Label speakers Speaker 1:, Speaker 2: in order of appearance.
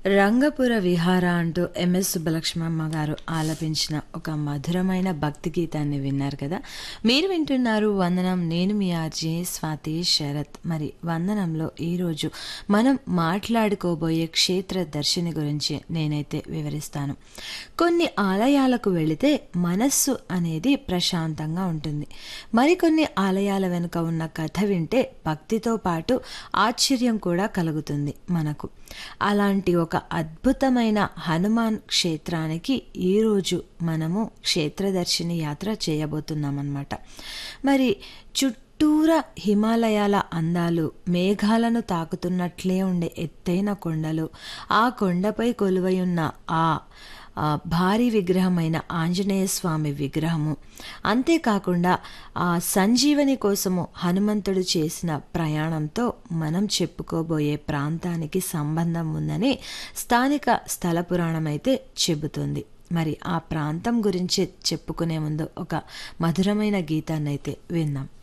Speaker 1: రంగపుర విహార అంటూ ఎంఎస్ సుబ్బలక్ష్మమ్మ గారు ఆలపించిన ఒక మధురమైన భక్తి గీతాన్ని విన్నారు కదా మీరు వింటున్నారు వందనం నేను మీ ఆర్జే స్వాతి శరత్ మరి వందనంలో ఈరోజు మనం మాట్లాడుకోబోయే క్షేత్ర దర్శిని గురించి నేనైతే వివరిస్తాను కొన్ని ఆలయాలకు వెళితే మనస్సు అనేది ప్రశాంతంగా ఉంటుంది మరికొన్ని ఆలయాల వెనుక ఉన్న కథ వింటే భక్తితో పాటు ఆశ్చర్యం కూడా కలుగుతుంది మనకు అలాంటి ఒక అద్భుతమైన హనుమాన్ క్షేత్రానికి ఈరోజు మనము క్షేత్రదర్శిని యాత్ర చేయబోతున్నామన్నమాట మరి చుట్టూరా హిమాలయాల అందాలు మేఘాలను తాకుతున్నట్లే ఉండే ఎత్తైన కొండలు ఆ కొండపై కొలువై ఉన్న ఆ ఆ భారీ విగ్రహమైన ఆంజనేయ స్వామి విగ్రహము అంతేకాకుండా ఆ సంజీవని కోసము హనుమంతుడు చేసిన ప్రయాణంతో మనం చెప్పుకోబోయే ప్రాంతానికి సంబంధం ఉందని స్థానిక స్థల పురాణం అయితే చెబుతుంది మరి ఆ ప్రాంతం గురించి చెప్పుకునే ముందు ఒక మధురమైన గీతాన్ని అయితే విందాం